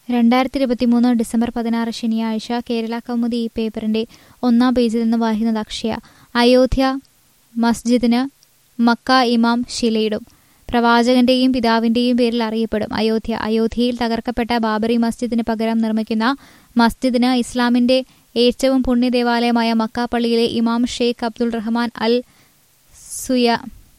രണ്ടായിരത്തി ഇരുപത്തിമൂന്ന് ഡിസംബർ പതിനാറ് ശനിയാഴ്ച കേരള കൗമുദി ഈ പേപ്പറിന്റെ ഒന്നാം പേജിൽ നിന്ന് വായിക്കുന്നത് അക്ഷയ അയോധ്യ മസ്ജിദിന് മക്ക ഇമാം ശിലയിടും പ്രവാചകന്റെയും പിതാവിന്റെയും പേരിൽ അറിയപ്പെടും അയോധ്യ അയോധ്യയിൽ തകർക്കപ്പെട്ട ബാബറി മസ്ജിദിന് പകരം നിർമ്മിക്കുന്ന മസ്ജിദിന് ഇസ്ലാമിന്റെ ഏറ്റവും പുണ്യ ദേവാലയമായ മക്ക പള്ളിയിലെ ഇമാം ഷെയ്ഖ് അബ്ദുൾ റഹ്മാൻ അൽ സുയ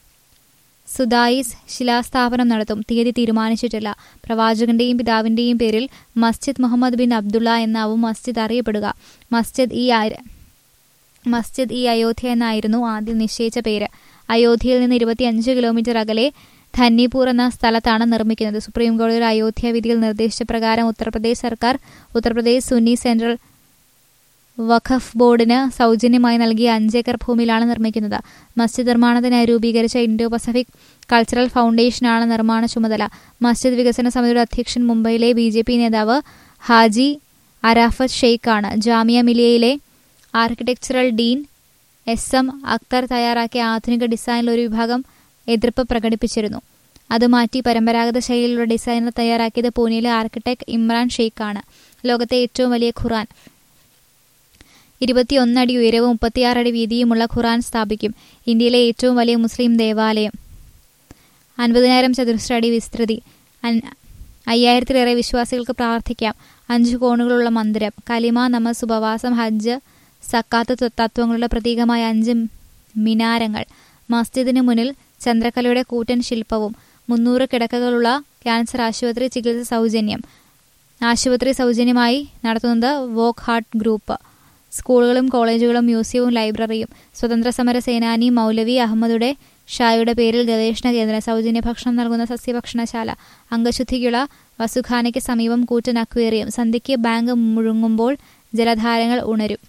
സുദായിസ് ശിലാസ്ഥാപനം നടത്തും തീയതി തീരുമാനിച്ചിട്ടില്ല പ്രവാചകന്റെയും പിതാവിന്റെയും പേരിൽ മസ്ജിദ് മുഹമ്മദ് ബിൻ അബ്ദുള്ള എന്നാവും മസ്ജിദ് അറിയപ്പെടുക മസ്ജിദ് ഈ ആര- മസ്ജിദ് ഈ അയോധ്യ എന്നായിരുന്നു ആദ്യം നിശ്ചയിച്ച പേര് അയോധ്യയിൽ നിന്ന് ഇരുപത്തിയഞ്ച് കിലോമീറ്റർ അകലെ ധന്നിപൂർ എന്ന സ്ഥലത്താണ് നിർമ്മിക്കുന്നത് സുപ്രീംകോടതിയുടെ അയോധ്യ വിധിയിൽ നിർദ്ദേശിച്ച പ്രകാരം ഉത്തർപ്രദേശ് സർക്കാർ ഉത്തർപ്രദേശ് സുന്നി സെൻട്രൽ വഖഫ് ബോർഡിന് സൗജന്യമായി നൽകിയ അഞ്ചേക്കർ ഭൂമിയിലാണ് നിർമ്മിക്കുന്നത് മസ്ജിദ് നിർമ്മാണത്തിനായി രൂപീകരിച്ച ഇൻഡോ പസഫിക് കൾച്ചറൽ ഫൗണ്ടേഷനാണ് നിർമ്മാണ ചുമതല മസ്ജിദ് വികസന സമിതിയുടെ അധ്യക്ഷൻ മുംബൈയിലെ ബി ജെ പി നേതാവ് ഹാജി അരാഫത്ത് ഷെയ്ഖാണ് ജാമിയ മിലിയയിലെ architectural dean S M Akhtar തയ്യാറാക്കിയ ആധുനിക ഡിസൈനിൽ ഒരു വിഭാഗം എതിർപ്പ് പ്രകടിപ്പിച്ചിരുന്നു അത് മാറ്റി പരമ്പരാഗത ശൈലിയിലുള്ള ഡിസൈനർ തയ്യാറാക്കിയത് പൂനെയിലെ ആർക്കിടെക്ട് ഇമ്രാൻ ഷെയ്ഖാണ് ലോകത്തെ ഏറ്റവും വലിയ ഖുറാൻ ഇരുപത്തിയൊന്നടി ഉയരവും മുപ്പത്തിയാറടി വീതിയുമുള്ള ഖുറാൻ സ്ഥാപിക്കും ഇന്ത്യയിലെ ഏറ്റവും വലിയ മുസ്ലിം ദേവാലയം അൻപതിനായിരം ചതുരശ്ര അടി വിസ്തൃതി അൻ- അയ്യായിരത്തിലേറെ വിശ്വാസികൾക്ക് പ്രാർത്ഥിക്കാം അഞ്ചു കോണുകളുള്ള മന്ദിരം കലിമ നമസ് ഉപവാസം ഹജ്ജ് സക്കാത്ത് ത- തത്വങ്ങളുടെ പ്രതീകമായ അഞ്ച് മിനാരങ്ങൾ മസ്ജിദിന് മുന്നിൽ ചന്ദ്രകലയുടെ കൂറ്റൻ ശില്പവും മുന്നൂറ് കിടക്കകളുള്ള ക്യാൻസർ ആശുപത്രി ചികിത്സ സൗജന്യം ആശുപത്രി സൗജന്യമായി നടത്തുന്നത് വോക്ക് ഹാർട്ട് ഗ്രൂപ്പ് സ്കൂളുകളും കോളേജുകളും മ്യൂസിയവും ലൈബ്രറിയും സ്വതന്ത്ര സമര സേനാനി മൗലവി അഹമ്മദുടെ ഷായുടെ പേരിൽ ഗവേഷണ കേന്ദ്രം സൗജന്യ ഭക്ഷണം നൽകുന്ന സസ്യഭക്ഷണശാല അംഗശുദ്ധിക്കുള്ള വസുഖാനയ്ക്ക് സമീപം കൂറ്റൻ അക്വേറിയം സന്ധ്യയ്ക്ക് ബാങ്ക് മുഴുങ്ങുമ്പോൾ ജലധാരങ്ങൾ ഉണരും